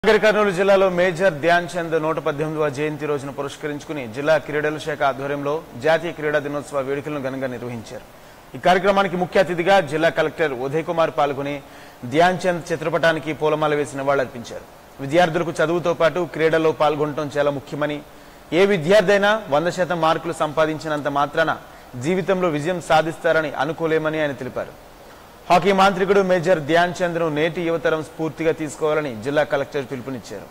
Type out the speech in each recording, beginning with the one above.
నాగర్ కర్నూలు జిల్లాలో మేజర్ ధ్యాన్ చంద్ నూట పద్దెనిమిదవ జయంతి రోజును పురస్కరించుకుని జిల్లా క్రీడల శాఖ ఆధ్వర్యంలో జాతీయ క్రీడా దినోత్సవ వేడుకలను ఘనంగా నిర్వహించారు ఈ కార్యక్రమానికి ముఖ్య అతిథిగా జిల్లా కలెక్టర్ ఉదయ్ కుమార్ పాల్గొని ధ్యాన్ చంద్ చిత్రపటానికి పూలమాల వేసి నివాళులర్పించారు విద్యార్థులకు చదువుతో పాటు క్రీడల్లో పాల్గొనడం చాలా ముఖ్యమని ఏ విద్యార్థి అయినా వంద శాతం మార్కులు సంపాదించినంత మాత్రాన జీవితంలో విజయం సాధిస్తారని అనుకోలేమని ఆయన తెలిపారు హాకీ మాంత్రికుడు మేజర్ ధ్యాన్ చంద్ ను నేటి యువతరం స్ఫూర్తిగా తీసుకోవాలని జిల్లా కలెక్టర్ పిలుపునిచ్చారు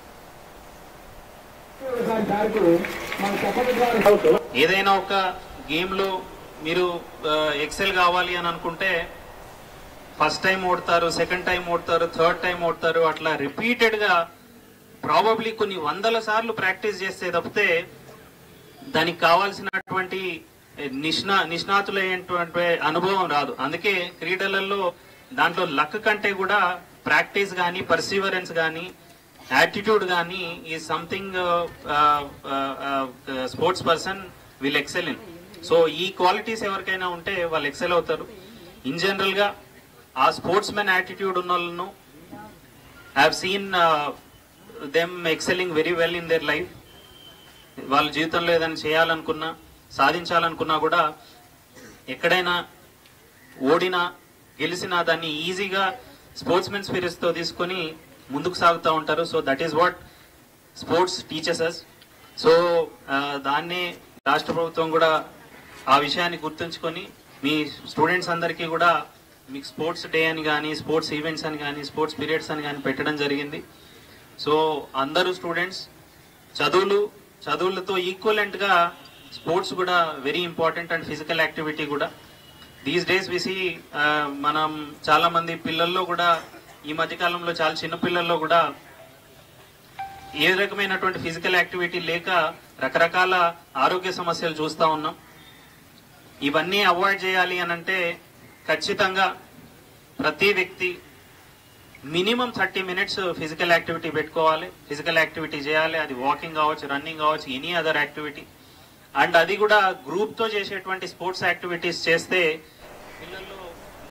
ఏదైనా ఒక గేమ్ లో మీరు ఎక్సెల్ కావాలి అని అనుకుంటే ఫస్ట్ టైం ఓడతారు సెకండ్ టైం ఓడతారు థర్డ్ టైం ఓడతారు అట్లా రిపీటెడ్ గా ప్రాబబ్లీ కొన్ని వందల సార్లు ప్రాక్టీస్ చేస్తే తప్పితే దానికి కావాల్సినటువంటి నిష్ణా నిష్ణాతులైనటువంటి అనుభవం రాదు అందుకే క్రీడలలో దాంట్లో లక్ కంటే కూడా ప్రాక్టీస్ కానీ పర్సీవరెన్స్ కానీ యాటిట్యూడ్ కానీ ఈ something sports person will excel in so ఈ క్వాలిటీస్ ఎవరికైనా ఉంటే వాళ్ళు ఎక్సెల్ అవుతారు ఇన్ జనరల్ గా ఆ స్పోర్ట్స్ మెన్ యాటిట్యూడ్ ఉన్న వాళ్ళను have seen them excelling very well in their life వాళ్ళ జీవితంలో ఏదైనా చేయాలనుకున్నా సాధించాలనుకున్నా కూడా ఎక్కడైనా ఓడినా గెలిచినా దాన్ని ఈజీగా స్పోర్ట్స్ మెన్ స్పిరిట్స్ తో తీసుకొని ముందుకు సాగుతూ ఉంటారు so that is what sports teachers us so దాన్ని రాష్ట్ర ప్రభుత్వం కూడా ఆ విషయాన్ని గుర్తుంచుకొని మీ స్టూడెంట్స్ అందరికీ కూడా మీకు స్పోర్ట్స్ డే అని కానీ స్పోర్ట్స్ ఈవెంట్స్ అని కానీ స్పోర్ట్స్ పీరియడ్స్ అని కానీ పెట్టడం జరిగింది సో అందరూ స్టూడెంట్స్ చదువులు చదువులతో ఈక్వలెంట్ గా స్పోర్ట్స్ కూడా very important and physical activity కూడా దీస్ డేస్ విసి మనం చాలా మంది పిల్లల్లో కూడా ఈ మధ్య కాలంలో చాలా చిన్న పిల్లల్లో కూడా ఏ రకమైనటువంటి ఫిజికల్ యాక్టివిటీ లేక రకరకాల ఆరోగ్య సమస్యలు చూస్తా ఉన్నాం ఇవన్నీ అవాయిడ్ చేయాలి అని అంటే ఖచ్చితంగా ప్రతి వ్యక్తి minimum thirty minutes physical activity పెట్టుకోవాలి ఫిజికల్ యాక్టివిటీ చేయాలి అది వాకింగ్ కావచ్చు రన్నింగ్ కావచ్చు ఎనీ అదర్ యాక్టివిటీ అండ్ అది కూడా గ్రూప్ తో చేసేటువంటి స్పోర్ట్స్ యాక్టివిటీస్ చేస్తే పిల్లల్లో